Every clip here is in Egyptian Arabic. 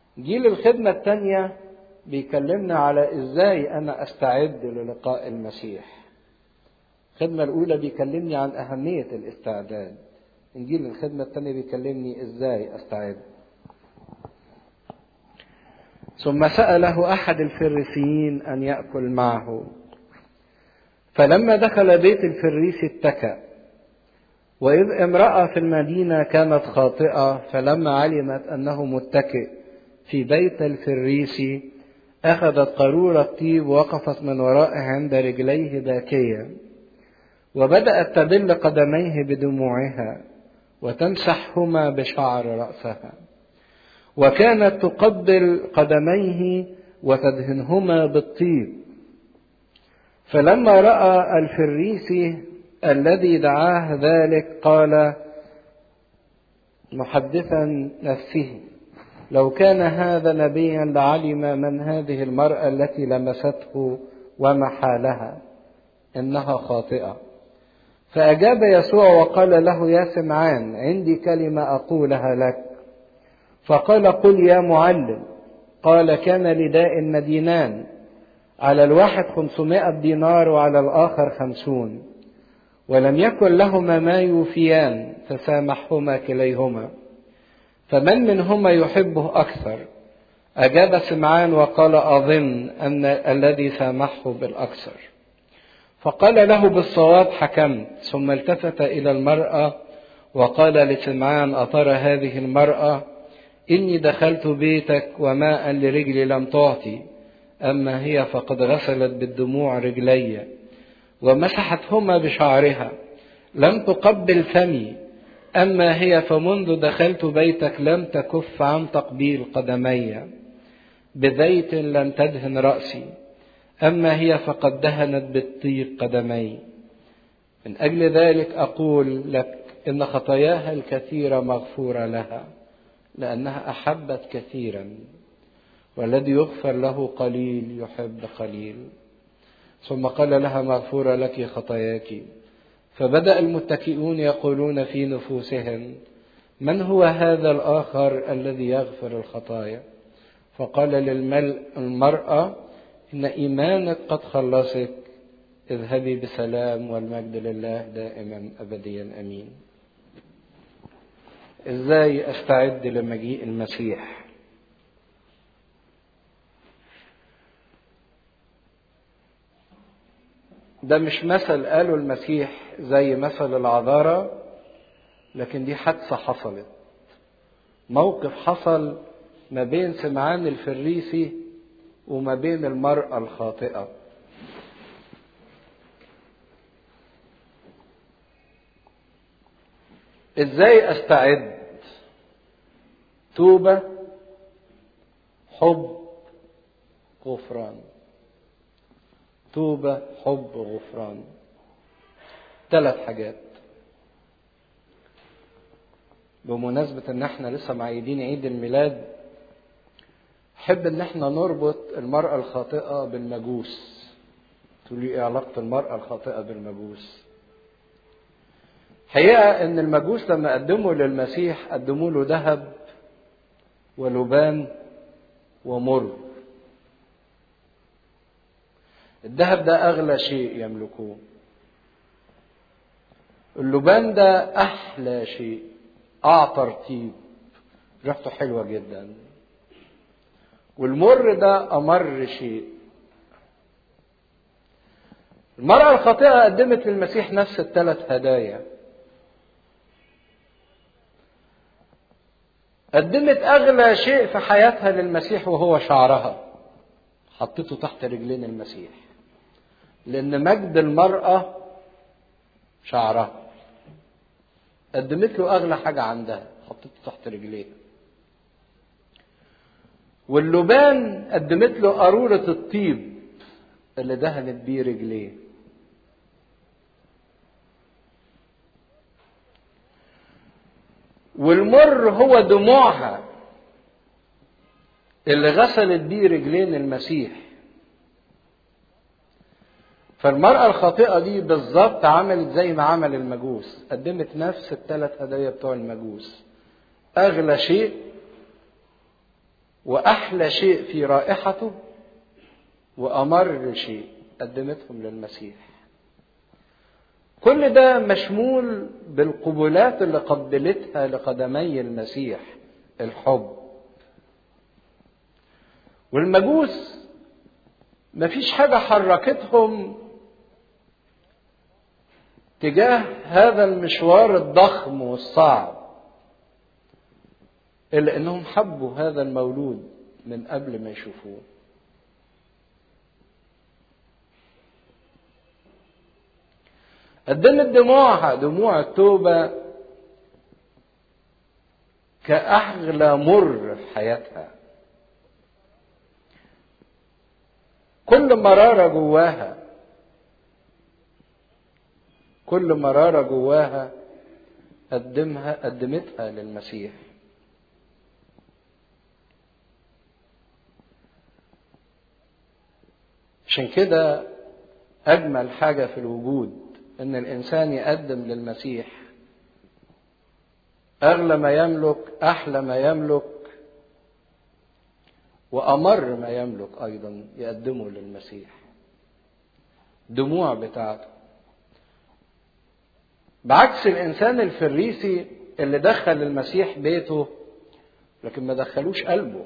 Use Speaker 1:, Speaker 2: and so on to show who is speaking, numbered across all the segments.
Speaker 1: جيل الخدمة التانية بيكلمنا على ازاي انا استعد للقاء المسيح الخدمة الأولى بيكلمني عن أهمية الاستعداد إنجيل الخدمة الثانية بيكلمني إزاي أستعد ثم سأله أحد الفريسيين أن يأكل معه فلما دخل بيت الفريسي اتكأ وإذ امرأة في المدينة كانت خاطئة فلما علمت أنه متكئ في بيت الفريسي أخذت قارورة طيب وقفت من ورائه عند رجليه باكية وبدأت تبل قدميه بدموعها وتمسحهما بشعر رأسها وكانت تقبل قدميه وتدهنهما بالطيب فلما رأى الفريسي الذي دعاه ذلك قال محدثا نفسه لو كان هذا نبيا لعلم من هذه المرأة التي لمسته وما حالها إنها خاطئة فأجاب يسوع وقال له يا سمعان عندي كلمة أقولها لك فقال قل يا معلم قال كان لداء مدينان على الواحد خمسمائة دينار وعلى الآخر خمسون ولم يكن لهما ما يوفيان فسامحهما كليهما فمن منهما يحبه أكثر أجاب سمعان وقال أظن أن الذي سامحه بالأكثر فقال له بالصواب حكمت ثم التفت إلى المرأة وقال لسمعان أترى هذه المرأة إني دخلت بيتك وماء لرجلي لم تعطي أما هي فقد غسلت بالدموع رجلي ومسحتهما بشعرها لم تقبل فمي أما هي فمنذ دخلت بيتك لم تكف عن تقبيل قدمي بزيت لم تدهن رأسي أما هي فقد دهنت بالطيب قدمي من أجل ذلك أقول لك إن خطاياها الكثيرة مغفورة لها لأنها أحبت كثيرا والذي يغفر له قليل يحب قليل ثم قال لها مغفورة لك خطاياك فبدأ المتكئون يقولون في نفوسهم من هو هذا الآخر الذي يغفر الخطايا فقال للمرأة إن إيمانك قد خلصك اذهبي بسلام والمجد لله دائما أبديا أمين إزاي أستعد لمجيء المسيح ده مش مثل قاله المسيح زي مثل العذارة لكن دي حادثة حصلت موقف حصل ما بين سمعان الفريسي وما بين المرأة الخاطئة ازاي استعد توبة حب غفران توبة حب غفران ثلاث حاجات بمناسبة ان احنا لسه معيدين عيد الميلاد احب ان احنا نربط المرأة الخاطئة بالمجوس تقول لي ايه علاقة المرأة الخاطئة بالمجوس حقيقة ان المجوس لما قدموا للمسيح قدموا له ذهب ولبان ومر الذهب ده اغلى شيء يملكوه اللبان ده احلى شيء اعطر طيب ريحته حلوه جدا والمر ده امر شيء المرأة الخاطئة قدمت للمسيح نفس الثلاث هدايا قدمت أغلى شيء في حياتها للمسيح وهو شعرها حطيته تحت رجلين المسيح لأن مجد المرأة شعرها قدمت له أغلى حاجة عندها حطيته تحت رجليها واللبان قدمت له قارورة الطيب اللي دهنت بيه رجليه والمر هو دموعها اللي غسلت بيه رجلين المسيح فالمرأة الخاطئة دي بالظبط عملت زي ما عمل المجوس قدمت نفس الثلاث هدايا بتوع المجوس أغلى شيء وأحلى شيء في رائحته وأمر شيء قدمتهم للمسيح كل ده مشمول بالقبلات اللي قبلتها لقدمي المسيح الحب والمجوس مفيش حاجة حركتهم تجاه هذا المشوار الضخم والصعب إلا إنهم حبوا هذا المولود من قبل ما يشوفوه قدمت دموعها دموع التوبة كأغلى مر في حياتها كل مرارة جواها كل مرارة جواها قدمها قدمتها للمسيح عشان كده أجمل حاجة في الوجود إن الإنسان يقدم للمسيح أغلى ما يملك أحلى ما يملك وأمر ما يملك أيضا يقدمه للمسيح دموع بتاعته بعكس الإنسان الفريسي اللي دخل المسيح بيته لكن ما دخلوش قلبه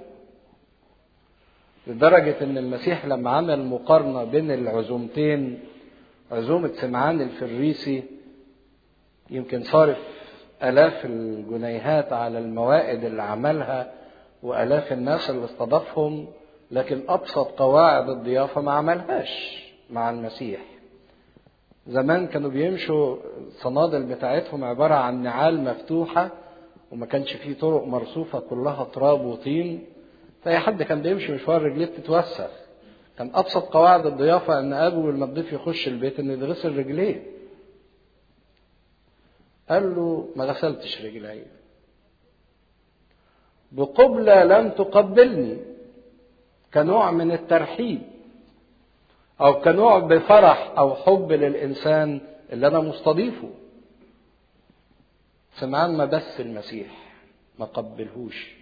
Speaker 1: لدرجة إن المسيح لما عمل مقارنة بين العزومتين عزومة سمعان الفريسي يمكن صارف آلاف الجنيهات على الموائد اللي عملها وآلاف الناس اللي استضافهم لكن أبسط قواعد الضيافة ما عملهاش مع المسيح زمان كانوا بيمشوا الصنادل بتاعتهم عبارة عن نعال مفتوحة وما كانش فيه طرق مرصوفة كلها تراب وطين فأي حد كان بيمشي مشوار رجليه بتتوسخ كان أبسط قواعد الضيافة إن أول ما الضيف يخش البيت إنه يغسل رجليه قال له ما غسلتش رجلي بقبلة لم تقبلني كنوع من الترحيب أو كنوع بفرح أو حب للإنسان اللي أنا مستضيفه سمعان ما بس المسيح ما قبلهوش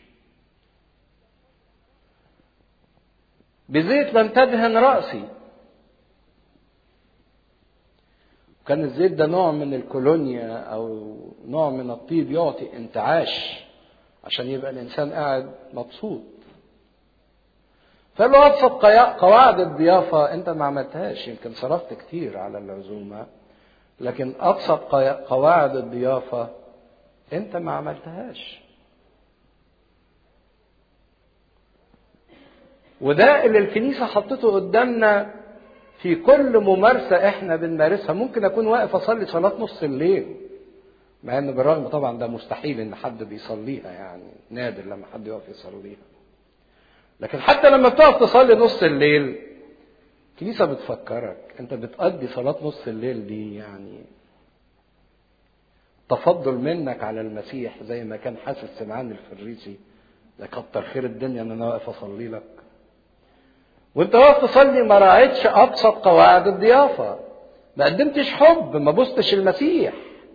Speaker 1: بزيت لم تدهن رأسي كان الزيت ده نوع من الكولونيا أو نوع من الطيب يعطي انتعاش عشان يبقى الإنسان قاعد مبسوط فقال له أبسط قواعد الضيافة أنت ما عملتهاش يمكن صرفت كتير على العزومة لكن أبسط قواعد الضيافة أنت ما عملتهاش وده اللي الكنيسة حطته قدامنا في كل ممارسة احنا بنمارسها ممكن اكون واقف اصلي صلاة نص الليل مع ان بالرغم طبعا ده مستحيل ان حد بيصليها يعني نادر لما حد يقف يصليها لكن حتى لما بتقف تصلي نص الليل الكنيسة بتفكرك انت بتقضي صلاة نص الليل دي يعني تفضل منك على المسيح زي ما كان حاسس سمعان الفريسي ده كتر خير الدنيا ان انا واقف اصلي لك وانت واقف تصلي ما راعيتش ابسط قواعد الضيافه ما قدمتش حب ما بوستش المسيح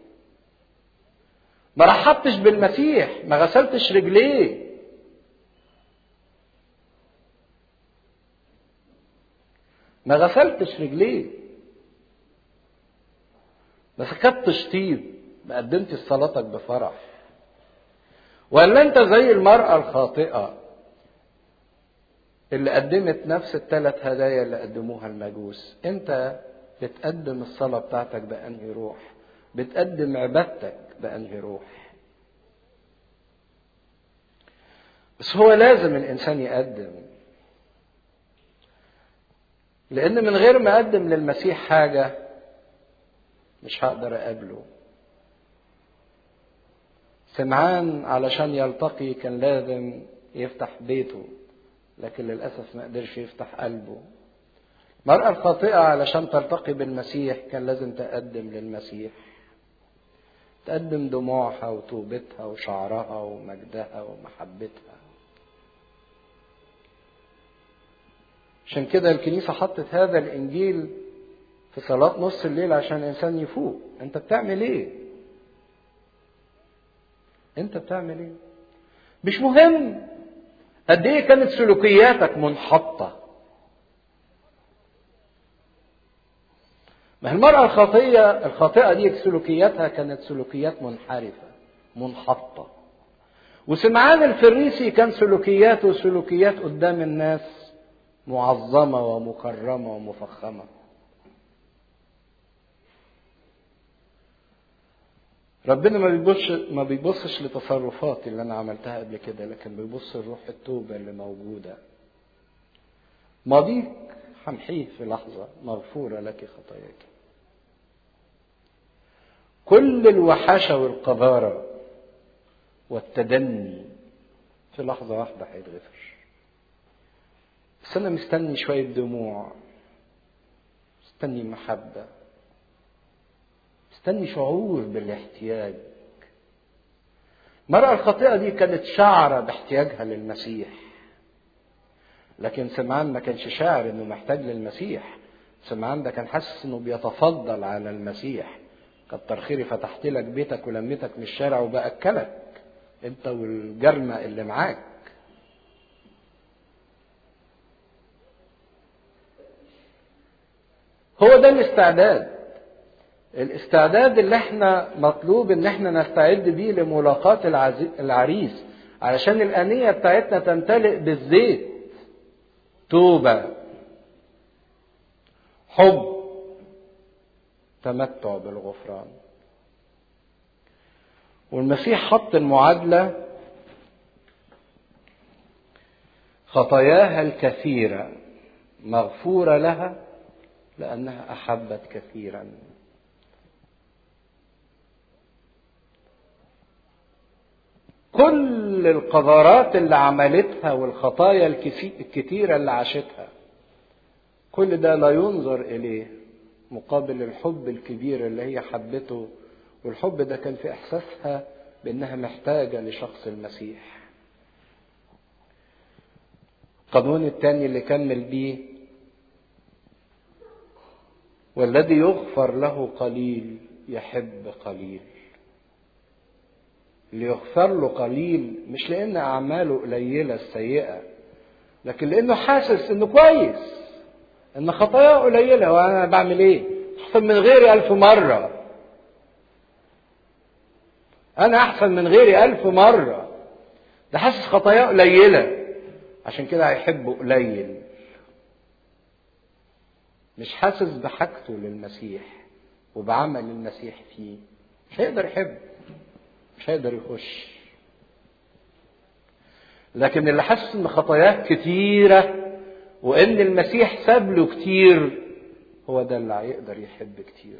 Speaker 1: ما رحبتش بالمسيح ما غسلتش رجليه ما غسلتش رجليه ما سكتش طيب ما قدمتش صلاتك بفرح ولا انت زي المرأة الخاطئة اللي قدمت نفس الثلاث هدايا اللي قدموها المجوس انت بتقدم الصلاة بتاعتك بأنهي روح بتقدم عبادتك بأنهي روح بس هو لازم الإنسان يقدم لأن من غير ما أقدم للمسيح حاجة مش هقدر أقابله سمعان علشان يلتقي كان لازم يفتح بيته لكن للأسف ما قدرش يفتح قلبه المرأة الخاطئة علشان تلتقي بالمسيح كان لازم تقدم للمسيح تقدم دموعها وتوبتها وشعرها ومجدها ومحبتها عشان كده الكنيسة حطت هذا الإنجيل في صلاة نص الليل عشان الإنسان يفوق أنت بتعمل إيه؟ أنت بتعمل إيه؟ مش مهم قد ايه كانت سلوكياتك منحطة ما هي المرأة الخاطية الخاطئة دي سلوكياتها كانت سلوكيات منحرفة منحطة وسمعان الفريسي كان سلوكياته سلوكيات قدام الناس معظمة ومكرمة ومفخمة ربنا ما بيبصش ما بيبصش لتصرفاتي اللي انا عملتها قبل كده لكن بيبص لروح التوبه اللي موجوده ماضيك همحيه في لحظه مغفوره لك خطاياك كل الوحشه والقذاره والتدني في لحظه واحده هيتغفر بس انا مستني شويه دموع مستني محبه مستني شعور بالاحتياج المرأة الخاطئة دي كانت شعرة باحتياجها للمسيح لكن سمعان ما كانش شاعر انه محتاج للمسيح سمعان ده كان حاسس انه بيتفضل على المسيح كتر خيري فتحت لك بيتك ولميتك من الشارع وبأكلك انت والجرمة اللي معاك هو ده الاستعداد الاستعداد اللي احنا مطلوب ان احنا نستعد بيه لملاقاة العريس علشان الآنية بتاعتنا تمتلئ بالزيت توبة حب تمتع بالغفران والمسيح حط المعادلة خطاياها الكثيرة مغفورة لها لأنها أحبت كثيرا كل القذارات اللي عملتها والخطايا الكثيرة اللي عاشتها كل ده لا ينظر إليه مقابل الحب الكبير اللي هي حبته والحب ده كان في إحساسها بأنها محتاجة لشخص المسيح القانون الثاني اللي كمل بيه والذي يغفر له قليل يحب قليل اللي يغفر له قليل مش لان اعماله قليله السيئه لكن لانه حاسس انه كويس ان خطاياه قليله وانا بعمل ايه احسن من غيري الف مره انا احسن من غيري الف مره ده حاسس خطاياه قليله عشان كده هيحبه قليل مش حاسس بحاجته للمسيح وبعمل المسيح فيه مش هيقدر يحب مش هيقدر يخش لكن اللي حاسس ان خطاياه كتيرة وان المسيح ساب له كتير هو ده اللي هيقدر يحب كتير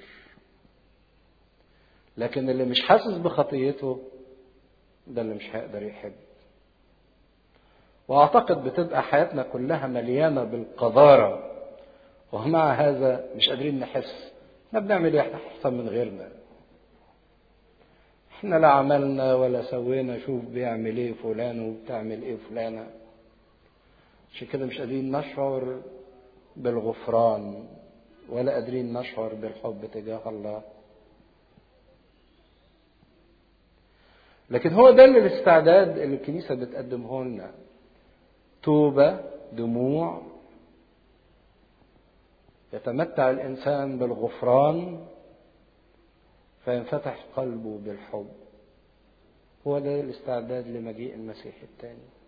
Speaker 1: لكن اللي مش حاسس بخطيته ده اللي مش هيقدر يحب واعتقد بتبقى حياتنا كلها مليانه بالقذاره ومع هذا مش قادرين نحس احنا بنعمل ايه احسن من غيرنا احنا لا عملنا ولا سوينا شوف بيعمل ايه فلان وبتعمل ايه فلانه عشان كده مش قادرين نشعر بالغفران ولا قادرين نشعر بالحب تجاه الله لكن هو ده الاستعداد اللي الكنيسه بتقدمه لنا توبه دموع يتمتع الانسان بالغفران فينفتح قلبه بالحب هو ده الاستعداد لمجيء المسيح الثاني